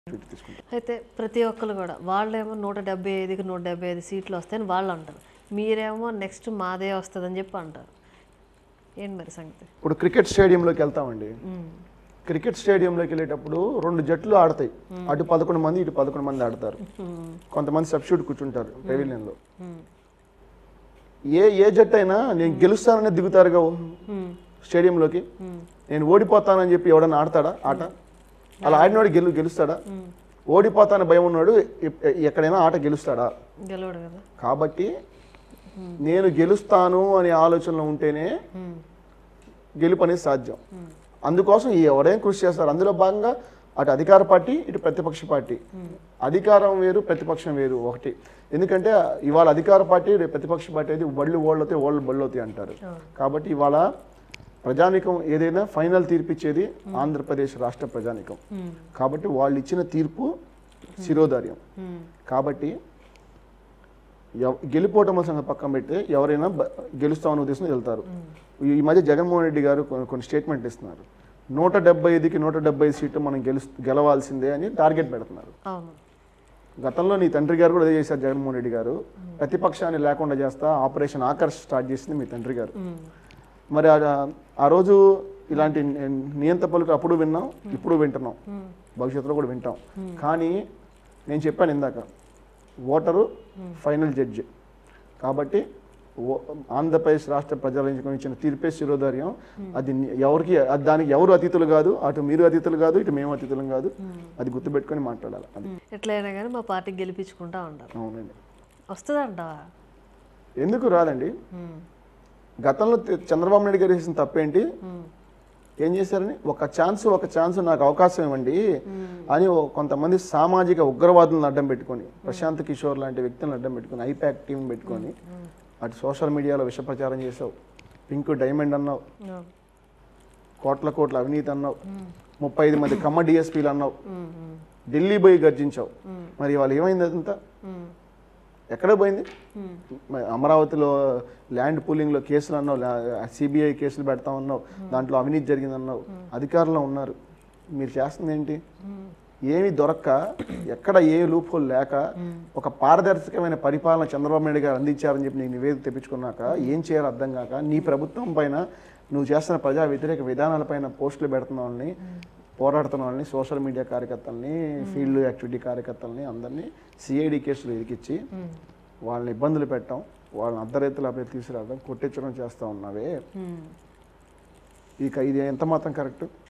Duty తీసుకుంటాం అయితే ప్రతి ఒక్కరు కూడా వాళ్ళేమో నూట డెబ్బై ఐదుకి నూట డెబ్బై ఐదు సీట్లు వస్తాయని వాళ్ళు అంటారు మీరేమో నెక్స్ట్ మాదే వస్తుందని చెప్పి అంటారు ఏంటి మరి సంగతి ఇప్పుడు క్రికెట్ స్టేడియంలోకి వెళ్తామండి ఉమ్, క్రికెట్ స్టేడియంలోకి వెళ్ళేటప్పుడు రెండు జట్లు ఆడతాయి అటు పదకొండు మంది ఇటు పదకొండు మంది ఆడతారు ఉమ్, కొంతమంది సబ్స్టిట్యూట్ కూర్చుంటారు పెవిలియన్లో ఉమ్, ఏ ఏ జట్టు అయినా నేను గెలుస్తానని దిగుతారుగా ఉమ్, స్టేడియంలోకి ఉమ్, నేను ఓడిపోతానని చెప్పి ఎవడన్నా ఆడతాడా ఆట అలా ఆడినవాడు గెలు గెలుస్తాడా ఉమ్. ఓడిపోతానని భయం ఉన్నాడు ఎ- ఎక్కడైనా ఆట గెలుస్తాడా గెలవడు కదా కాబట్టి నేను గెలుస్తాను అనే ఆలోచనలో ఉంటేనే ఉమ్, గెలుపు అనేది సాధ్యం ఉమ్, అందుకోసం ఈ ఎవరైనా కృషి చేస్తారు అందులో భాగంగా అటు అధికార పార్టీ ఇటు ప్రతిపక్ష పార్టీ అధికారం వేరు ప్రతిపక్షం వేరు ఒకటి ఎందుకంటే ఇవాళ అధికార పార్టీ రేపు ప్రతిపక్ష పార్టీ అయితే బళ్ళు ఓళ్ళతే ఓళ్ళు బళ్ళు అవుతాయి అంటారు అవును. కాబట్టి ఇవాళ ప్రజానికం ఏదైనా ఫైనల్ తీర్పిచ్చేది ఆంధ్రప్రదేశ్ రాష్ట్ర ప్రజానికం ఉమ్, కాబట్టి వాళ్ళు ఇచ్చిన తీర్పు శిరోధార్యం ఉమ్, కాబట్టి ఎవ- గెలిపోవటం సంగతి పక్కన పెడితే ఎవరైనా బ- గెలుస్తామనే ఉద్దేశం వెళ్తారు ఈ ఈ మధ్య జగన్మోహన్ రెడ్డి గారు కొన్ని కొన్ని స్టేట్మెంట్ ఇస్తున్నారు నూట డెబ్బై ఐదుకి నూట డెబ్బై ఐదు సీట్లు మనం గెలు గెలవాల్సిందే అని టార్గెట్ పెడుతున్నారు అవును గతంలో నీ తండ్రి గారు కూడా అదే చేశారు జగన్మోహన్ రెడ్డి గారు ప్రతిపక్షాన్ని లేకుండా చేస్తా ఆపరేషన్ ఆకర్ష్ స్టార్ట్ చేసింది మీ తండ్రి గారు ఉమ్, మరి ఆ- ఆ రోజు ఇలాంటి ని- నియంత పలుకు అప్పుడు విన్నాం ఇప్పుడు వింటున్నాం ఉమ్, భవిష్యత్తులో కూడా వింటాం కానీ నేను చెప్పాను ఇందాక ఓటరు ఫైనల్ జడ్జి కాబట్టి ఓ- ఆంధ్రప్రదేశ్ రాష్ట్ర ప్రజల నుంచి ఇచ్చిన తీర్పే శిరోధార్యం అది ని- ఎవరికి అది దానికి ఎవరు అతిథులు కాదు అటు మీరు అతిథులు కాదు ఇటు మేము అతిథులం కాదు అది గుర్తుపెట్టుకొని మాట్లాడాలి అది ఉమ్. ఎట్లయినా కానీ మా పార్టీకి గెలిపించుకుంటా ఉంటారు అవునండి వస్తుందంటావా ఎందుకు రాదండి ఉమ్, గతంలో తె- చంద్రబాబు నాయుడు గారు చేసిన తప్పేంటి ఉమ్, ఏం చేశారని ఒక ఛాన్స్ ఒక ఛాన్స్ నాకు అవకాశం ఇవ్వండి అని ఓ కొంతమంది సామాజిక ఉగ్రవాదులను అడ్డం పెట్టుకొని ప్రశాంత్ కిషోర్ లాంటి వ్యక్తులను అడ్డం పెట్టుకొని ఐపాక్ టీం పెట్టుకొని అటు సోషల్ మీడియాలో విష ప్రచారం చేసావు పింక్ డైమండ్ అన్నావు అవును. కోట్ల కోట్ల అవినీతి అన్నావు ముప్పై ఐదు మంది కమ్మ డిఎస్పీలు అన్నావు ఉమ్, ఉమ్, ఢిల్లీ పోయి గర్జించావు ఉమ్, మరి వాళ్ళు ఏమైంది అదంతా ఉమ్, ఎక్కడ పోయింది ఉమ్, మరి అమరావతిలో ల్యాండ్ పూలింగ్లో కేసులు అన్నావు సిబిఐ కేసులు పెడతా ఉన్నావు దాంట్లో అవినీతి జరిగిందన్నావు అధికారంలో ఉన్నారు మీరు చేస్తుంది ఏంటి ఉమ్, ఏమి దొరక్క ఎక్కడ ఏ లూప్ హోల్ లేక ఒక పారదర్శకమైన పరిపాలన చంద్రబాబు నాయుడు గారు అందించారని చెప్పి నీకు నివేదిక తెప్పించుకున్నాక ఏం చేయాలో అర్థం కాక నీ ప్రభుత్వం పైన నువ్వు చేస్తున్న ప్రజా వ్యతిరేక విధానాలపైన పోస్టులు పెడుతున్న వాళ్ళని పోరాడుతున్న వాళ్ళని సోషల్ మీడియా కార్యకర్తల్ని ఫీల్డ్ యాక్టివిటీ కార్యకర్తల్ని అందరినీ సిఐడి కేసులు ఇరికిచ్చి ఉమ్, వాళ్ళని ఇబ్బందులు పెట్టడం వాళ్ళని అర్ధరైతులు అప్పుడు తీసుకురావడం కొట్టించడం చేస్తూ ఉన్నావే ఉమ్. ఇక ఇది ఎంత మాత్రం కరెక్ట్